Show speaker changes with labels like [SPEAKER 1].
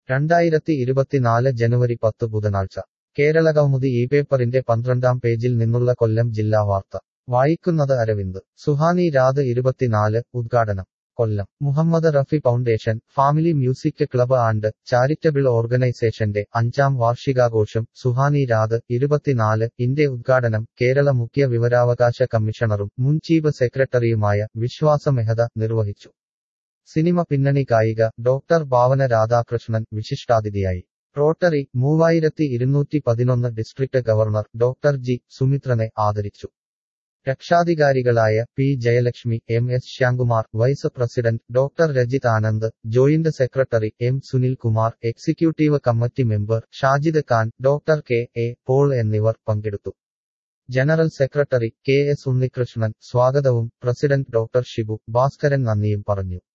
[SPEAKER 1] രണ്ടായിരത്തി ഇരുപത്തിനാല് ജനുവരി പത്ത് ബുധനാഴ്ച കേരളകൗമുദി ഈ പേപ്പറിന്റെ പന്ത്രണ്ടാം പേജിൽ നിന്നുള്ള കൊല്ലം ജില്ലാ വാർത്ത വായിക്കുന്നത് അരവിന്ദ് സുഹാനി രാത് ഇരുപത്തിനാല് ഉദ്ഘാടനം Kollam Muhammad Rafi foundation family music club and charitable ഓർഗനൈസേഷന്റെ അഞ്ചാം വാർഷികാഘോഷം സുഹാനി രാത് ഇരുപത്തിനാല് ഇന്റെ ഉദ്ഘാടനം കേരള മുഖ്യ വിവരാവകാശ കമ്മീഷണറും മുൻ ചീഫ് സെക്രട്ടറിയുമായ വിശ്വാസ മെഹത നിർവഹിച്ചു സിനിമ പിന്നണി ഗായിക ഡോക്ടർ ഭാവന രാധാകൃഷ്ണൻ വിശിഷ്ടാതിഥിയായി റോട്ടറി മൂവായിരത്തി ഇരുന്നൂറ്റി പതിനൊന്ന് ഡിസ്ട്രിക്ട് ഗവർണർ ഡോക്ടർ ജി സുമിത്രനെ ആദരിച്ചു രക്ഷാധികാരികളായ P Jayalakshmi M S Shyamkumar vice president doctor Rajith Anand joint secretary M Sunil Kumar executive committee member Shajid Khan doctor K A Paul എന്നിവർ പങ്കെടുത്തു general secretary K S Unnikrishnan സ്വാഗതവും പ്രസിഡന്റ് ഡോക്ടർ ഷിബു ഭാസ്കരൻ നന്ദിയും പറഞ്ഞു